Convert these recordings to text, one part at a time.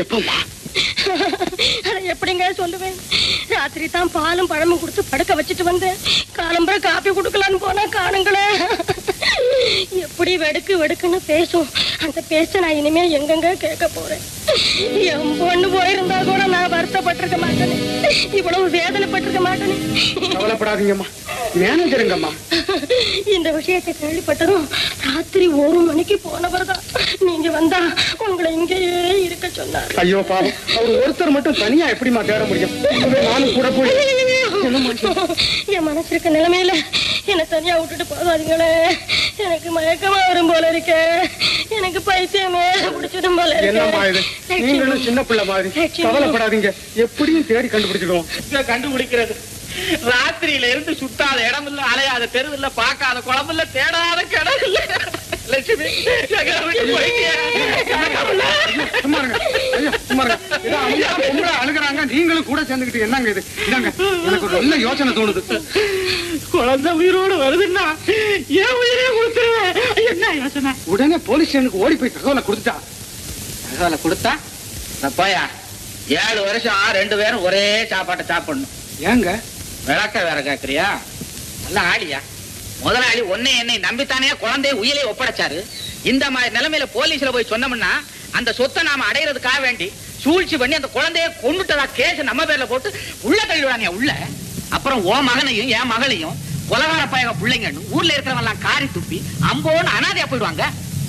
எப்பமா அதை எப்படிங்க சொல்லுவேன் ராத்திரி தான் பாலும் பழமும் கொடுத்து படுக்க வச்சுட்டு வந்தேன் காலம்பரை காப்பி கொடுக்கலான்னு போனா காணுங்களே எப்படி வெடுக்கு வெடுக்குன்னு பேசும் அந்த பேச்ச நான் இனிமே எங்கெங்க கேட்க போறேன் என் பொண்ணு போயிருந்தா கூட நான் வருத்தப்பட்டிருக்க மாட்டேனே இவ்வளவு வேதனைப்பட்டிருக்க மாட்டேனே கவலைப்படாதீங்கம்மா மேனேஜருங்கம்மா இந்த விஷயத்தை கேள்விப்பட்டதும் ராத்திரி ஒரு மணிக்கு போனவர் தான் நீங்க வந்தா உங்களை இங்கேயே இருக்க சொன்னார் ஐயோ பாவம் அவர் ஒருத்தர் மட்டும் தனியா எப்படிம்மா தேட முடியும் நானும் கூட போய் என் மனசு இருக்க நிலைமையில என்ன தனியா விட்டுட்டு போகாதீங்களே எனக்கு மயக்கமா வரும் போல இருக்கே எனக்கு பைத்தியமே பிடிச்சதும் போல என்னம்மா இது நீங்களும் சின்ன பிள்ளை மாதிரி கவலைப்படாதீங்க எப்படியும் தேடி கண்டுபிடிச்சிடுவோம் இங்க கண்டுபிடிக்கிறது ராத்திரியில இருந்து சுத்தாத இடம் இல்ல அலையாத தெரு இல்ல பார்க்காத குளம் இல்ல தேடாத கிணறு இல்ல லட்சுமி எங்க வீட்டுக்கு போயிட்டியா? கனகமுல்ல. சும்மா இருங்க ஐயா சும்மா இருங்க இதோ அவங்க எல்லாம் பொம்பளை அழுகுறாங்க நீங்களும் கூட சேர்ந்துக்கிட்டு என்னங்க இது இதாங்க எனக்கு ஒரு நல்ல யோசனை தோணுது குழந்தை உயிரோடு வருதுன்னா என் உயிரே கொடுத்துருவேன் என்ன யோசனை உடனே போலீஸ் ஸ்டேஷனுக்கு ஓடி போய் தகவலை கொடுத்துட்டா தகவலை கொடுத்தா போயா ஏழு வருஷம் ரெண்டு பேரும் ஒரே சாப்பாட்டை சாப்பிடணும் ஏங்க விளக்க வேற கேக்குறியா நல்ல ஆளியா முதலாளி ஒன்னே என்னை நம்பித்தானே குழந்தைய உயிரை ஒப்படைச்சாரு இந்த மாதிரி நிலைமையில போலீஸ்ல போய் சொன்னோம்னா அந்த சொத்தை நாம அடையிறதுக்காக வேண்டி சூழ்ச்சி பண்ணி அந்த குழந்தைய கொண்டுட்டதா கேஸ் நம்ம பேர்ல போட்டு உள்ள தள்ளிவிடானே உள்ள அப்புறம் ஓ மகனையும் என் மகளையும் கொலகார பயக பிள்ளைங்கன்னு ஊர்ல இருக்கிறவங்க எல்லாம் காரி துப்பி அம்போன்னு அனாதையா போயிடுவாங்க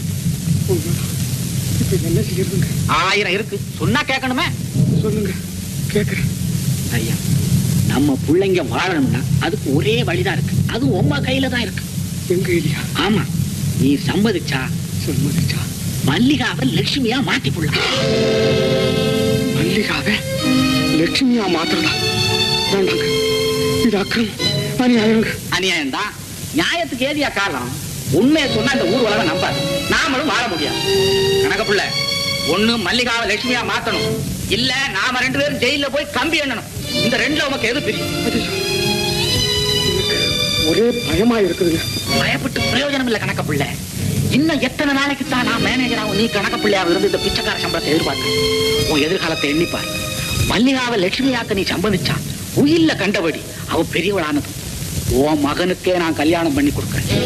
இப்ப என்ன செய்யறதுங்க ஆயிரம் இருக்கு சொன்னா கேட்கணுமே சொல்லுங்க கேக்குறேன் ஐயா நம்ம பிள்ளைங்க வாழணும்னா அதுக்கு ஒரே வழிதான் இருக்கு அது உங்க கையில தான் இருக்கு எங்க இல்லையா ஆமா நீ சம்மதிச்சா சம்மதிச்சா மல்லிகாவை லட்சுமியா மாத்தி புள்ளலாம் மல்லிகாவை லட்சுமியா மாத்திரதா வேண்டாங்க இது அக்கிரம் அநியாயங்க அநியாயம் தான் நியாயத்துக்கு ஏதியா காலம் உண்மையை சொன்னா இந்த ஊர் உலகம் நம்பாது நாமளும் வாழ முடியாது கணக்க புள்ள ஒண்ணு மல்லிகாவை லட்சுமியா மாத்தணும் இல்ல நாம ரெண்டு பேரும் ஜெயில போய் கம்பி எண்ணணும் இந்த ரெண்டுல உமக்கு எது பிரியும் ஐயோ, எனக்கு ஒரே பயமா இருக்குதுங்க பயப்பட்டு பிரயோஜனம் இல்ல கணக்க புள்ள இன்னும் எத்தனை நாளைக்கு தான் நான் மேனேஜராகவும் நீ கணக்க பிள்ளையாக இருந்து இந்த பிச்சைக்கார சம்பளத்தை எதிர்பார்க்க உன் எதிர்காலத்தை எண்ணிப்பார் மல்லிகாவை லட்சுமியாக்க நீ சம்பந்திச்சா உயில்ல கண்டபடி அவ பெரியவளானதும் உன் மகனுக்கே நான் கல்யாணம் பண்ணி கொடுக்கறேன்